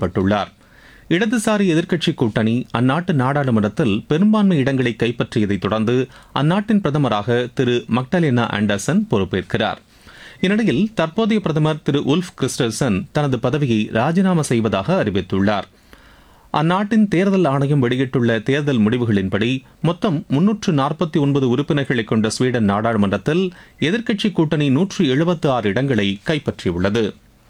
தேர்ந்தெடுக்கப்பட்டுள்ளார் இடதுசாரி எதிர்க்கட்சி கூட்டணி அந்நாட்டு நாடாளுமன்றத்தில் பெரும்பான்மை இடங்களை கைப்பற்றியதைத் தொடர்ந்து அந்நாட்டின் பிரதமராக திரு மக்டலேனா ஆண்டர்சன் பொறுப்பேற்கிறார் இந்நிலையில் தற்போதைய பிரதமர் திரு உல்ஃப் கிறிஸ்டல்சன் தனது பதவியை ராஜினாமா செய்வதாக அறிவித்துள்ளார் அந்நாட்டின் தேர்தல் ஆணையம் வெளியிட்டுள்ள தேர்தல் முடிவுகளின்படி மொத்தம் முன்னூற்று நாற்பத்தி ஒன்பது உறுப்பினர்களை கொண்ட ஸ்வீடன் நாடாளுமன்றத்தில் எதிர்க்கட்சி கூட்டணி நூற்று எழுபத்தி ஆறு இடங்களை கைப்பற்றியுள்ளது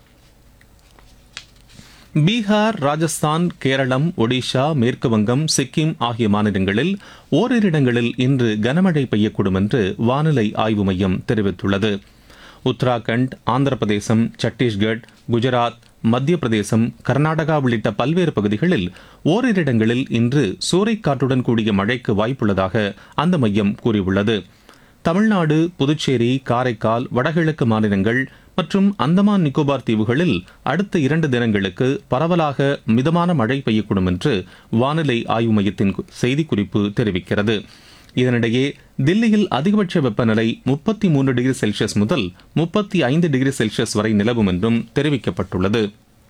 பீகார் ராஜஸ்தான் கேரளம் ஒடிஷா மேற்கு வங்கம் சிக்கிம் ஆகிய மாநிலங்களில் ஓரிரு இடங்களில் இன்று கனமழை பெய்யக்கூடும் என்று வானிலை ஆய்வு மையம் தெரிவித்துள்ளது உத்தராகண்ட் ஆந்திர பிரதேசம் சத்தீஸ்கட் குஜராத் மத்திய பிரதேசம் கர்நாடகா உள்ளிட்ட பல்வேறு பகுதிகளில் ஓரிரு இடங்களில் இன்று சூறைக்காற்றுடன் கூடிய மழைக்கு வாய்ப்புள்ளதாக அந்த மையம் கூறியுள்ளது தமிழ்நாடு புதுச்சேரி காரைக்கால் வடகிழக்கு மாநிலங்கள் மற்றும் அந்தமான் நிக்கோபார் தீவுகளில் அடுத்த இரண்டு தினங்களுக்கு பரவலாக மிதமான மழை பெய்யக்கூடும் என்று வானிலை ஆய்வு மையத்தின் செய்திக்குறிப்பு தெரிவிக்கிறது இதனிடையே தில்லியில் அதிகபட்ச வெப்பநிலை முப்பத்தி மூன்று டிகிரி செல்சியஸ் முதல் முப்பத்தி ஐந்து டிகிரி செல்சியஸ் வரை நிலவும் என்றும் தெரிவிக்கப்பட்டுள்ளது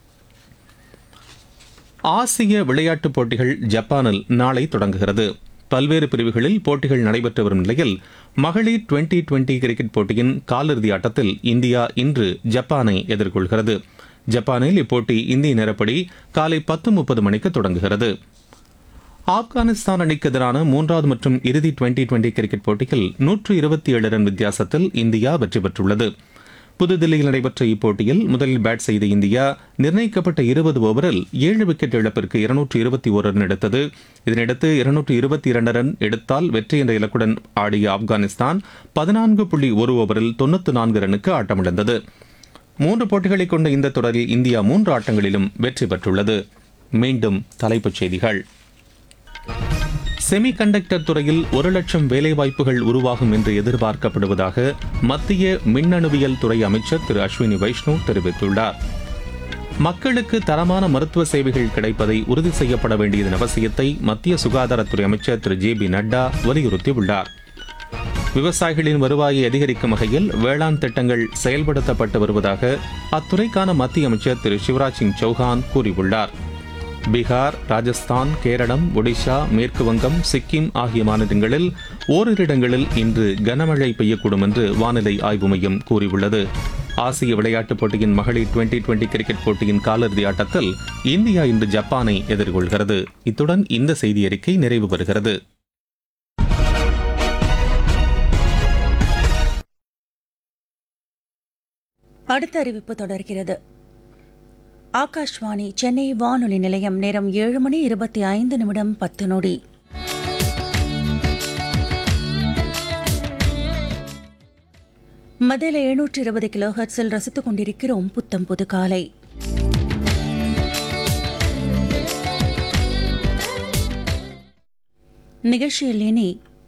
ஆசிய விளையாட்டுப் போட்டிகள் ஜப்பானில் நாளை தொடங்குகிறது பல்வேறு பிரிவுகளில் போட்டிகள் நடைபெற்று வரும் நிலையில் மகளிர் டுவெண்டி டுவெண்டி கிரிக்கெட் போட்டியின் காலிறுதி ஆட்டத்தில் இந்தியா இன்று ஜப்பானை எதிர்கொள்கிறது ஜப்பானில் இப்போட்டி இந்திய நேரப்படி காலை பத்து முப்பது மணிக்கு தொடங்குகிறது ஆப்கானிஸ்தான் அணிக்கு எதிரான மூன்றாவது மற்றும் இறுதி டுவெண்டி டுவெண்டி கிரிக்கெட் போட்டியில் நூற்று இருபத்தி ஏழு ரன் வித்தியாசத்தில் இந்தியா வெற்றி பெற்றுள்ளது புதுதில்லியில் நடைபெற்ற இப்போட்டியில் முதலில் பேட் செய்த இந்தியா நிர்ணயிக்கப்பட்ட இருபது ஓவரில் ஏழு விக்கெட் இழப்பிற்கு இருநூற்று இருபத்தி ஒரு ரன் எடுத்தது இதனையடுத்து இருநூற்று இருபத்தி இரண்டு ரன் எடுத்தால் வெற்றி என்ற இலக்குடன் ஆடிய ஆப்கானிஸ்தான் பதினான்கு புள்ளி ஒரு ஓவரில் தொண்ணூற்று நான்கு ரனுக்கு ஆட்டமிழந்தது மூன்று போட்டிகளை கொண்ட இந்த தொடரில் இந்தியா மூன்று ஆட்டங்களிலும் வெற்றி பெற்றுள்ளது மீண்டும் தலைப்புச் செய்திகள் செமிகண்டக்டர் துறையில் ஒரு லட்சம் வேலைவாய்ப்புகள் உருவாகும் என்று எதிர்பார்க்கப்படுவதாக மத்திய மின்னணுவியல் துறை அமைச்சர் திரு அஸ்வினி வைஷ்ணவ் தெரிவித்துள்ளார் மக்களுக்கு தரமான மருத்துவ சேவைகள் கிடைப்பதை உறுதி செய்யப்பட வேண்டியதன் அவசியத்தை மத்திய சுகாதாரத்துறை அமைச்சர் திரு ஜே பி நட்டா வலியுறுத்தியுள்ளார் விவசாயிகளின் வருவாயை அதிகரிக்கும் வகையில் வேளாண் திட்டங்கள் செயல்படுத்தப்பட்டு வருவதாக அத்துறைக்கான மத்திய அமைச்சர் திரு சிவராஜ் சிங் சௌஹான் கூறியுள்ளார் பீகார் ராஜஸ்தான் கேரளம் ஒடிஷா மேற்கு வங்கம் சிக்கிம் ஆகிய மாநிலங்களில் ஓரிரு இடங்களில் இன்று கனமழை பெய்யக்கூடும் என்று வானிலை ஆய்வு மையம் கூறியுள்ளது ஆசிய விளையாட்டுப் போட்டியின் மகளிர் டுவெண்டி டுவெண்டி கிரிக்கெட் போட்டியின் காலிறுதி ஆட்டத்தில் இந்தியா இன்று ஜப்பானை எதிர்கொள்கிறது இத்துடன் இந்த செய்தி அறிக்கை நிறைவு பெறுகிறது அடுத்த அறிவிப்பு தொடர்கிறது ஆகாஷ்வாணி சென்னை வானொலி நிலையம் நேரம் ஏழு மணி இருபத்தி ஐந்து நிமிடம் பத்து நொடி மதில எழுநூற்று இருபது கிலோ ஹர்ட்ஸில் ரசித்துக் கொண்டிருக்கிறோம் புத்தம் புது காலை நிகழ்ச்சியில் இனி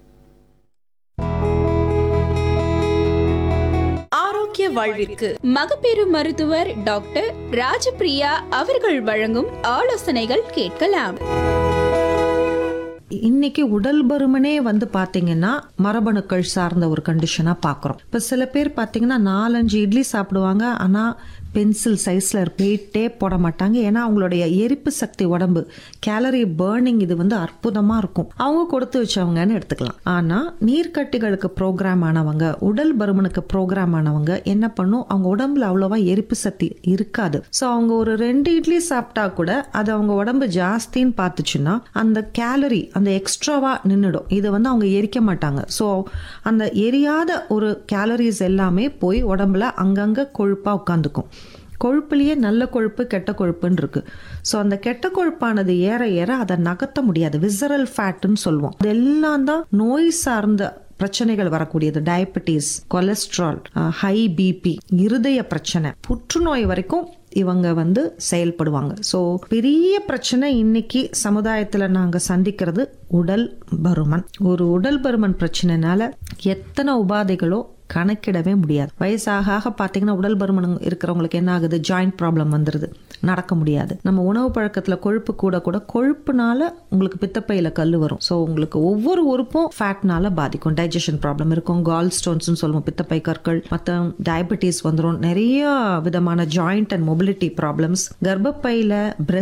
ஆரோக்கிய வாழ்விற்கு மகப்பேறு மருத்துவர் டாக்டர் ராஜபிரியா அவர்கள் வழங்கும் ஆலோசனைகள் கேட்கலாம் இன்னைக்கு உடல் பருமனே வந்து பாத்தீங்கன்னா மரபணுக்கள் சார்ந்த ஒரு கண்டிஷனா பாக்குறோம் இப்ப சில பேர் பாத்தீங்கன்னா நாலஞ்சு இட்லி சாப்பிடுவாங்க ஆனா பென்சில் சைஸ்ல வெயிட்டே போட மாட்டாங்க ஏன்னா அவங்களுடைய எரிப்பு சக்தி உடம்பு கேலரி பேர்னிங் இது வந்து அற்புதமா இருக்கும் அவங்க கொடுத்து வச்சவங்கன்னு எடுத்துக்கலாம் ஆனா நீர்க்கட்டிகளுக்கு ப்ரோக்ராம் ஆனவங்க உடல் பருமனுக்கு ப்ரோக்ராம் ஆனவங்க என்ன பண்ணும் அவங்க உடம்புல அவ்வளோவா எரிப்பு சக்தி இருக்காது ஸோ அவங்க ஒரு ரெண்டு இட்லி சாப்பிட்டா கூட அது அவங்க உடம்பு ஜாஸ்தின்னு பார்த்துச்சுன்னா அந்த கேலரி அந்த எக்ஸ்ட்ராவா நின்றுடும் இதை வந்து அவங்க எரிக்க மாட்டாங்க ஸோ அந்த எரியாத ஒரு கேலரிஸ் எல்லாமே போய் உடம்புல அங்கங்க கொழுப்பா உட்காந்துக்கும் கொழுப்புலயே நல்ல கொழுப்பு கெட்ட கொழுப்புன்னு இருக்கு ஸோ அந்த கெட்ட கொழுப்பானது ஏற ஏற அதை நகர்த்த முடியாது விசரல் ஃபேட்டுன்னு சொல்லுவோம் இதெல்லாம் தான் நோய் சார்ந்த பிரச்சனைகள் வரக்கூடியது டயபெட்டிஸ் கொலஸ்ட்ரால் ஹை பிபி இருதய பிரச்சனை புற்றுநோய் வரைக்கும் இவங்க வந்து செயல்படுவாங்க ஸோ பெரிய பிரச்சனை இன்னைக்கு சமுதாயத்தில் நாங்கள் சந்திக்கிறது உடல் பருமன் ஒரு உடல் பருமன் பிரச்சனைனால எத்தனை உபாதைகளோ கணக்கிடவே முடியாது வயசாக ஆக பார்த்தீங்கன்னா உடல் பருமன் இருக்கிறவங்களுக்கு என்ன ஆகுது ஜாயிண்ட் ப்ராப்ளம் வந்துடுது நடக்க முடியாது நம்ம உணவு பழக்கத்தில் கொழுப்பு கூட கூட கொழுப்புனால உங்களுக்கு பித்தப்பையில கல் வரும் ஸோ உங்களுக்கு ஒவ்வொரு உறுப்பும் ஃபேட்னால பாதிக்கும் டைஜஷன் ப்ராப்ளம் இருக்கும் கால் ஸ்டோன்ஸ்னு சொல்லுவோம் பித்தப்பை கற்கள் மற்ற டயபெட்டிஸ் வந்துடும் நிறைய விதமான ஜாயிண்ட் அண்ட் மொபிலிட்டி ப்ராப்ளம்ஸ் கர்ப்பப்பையில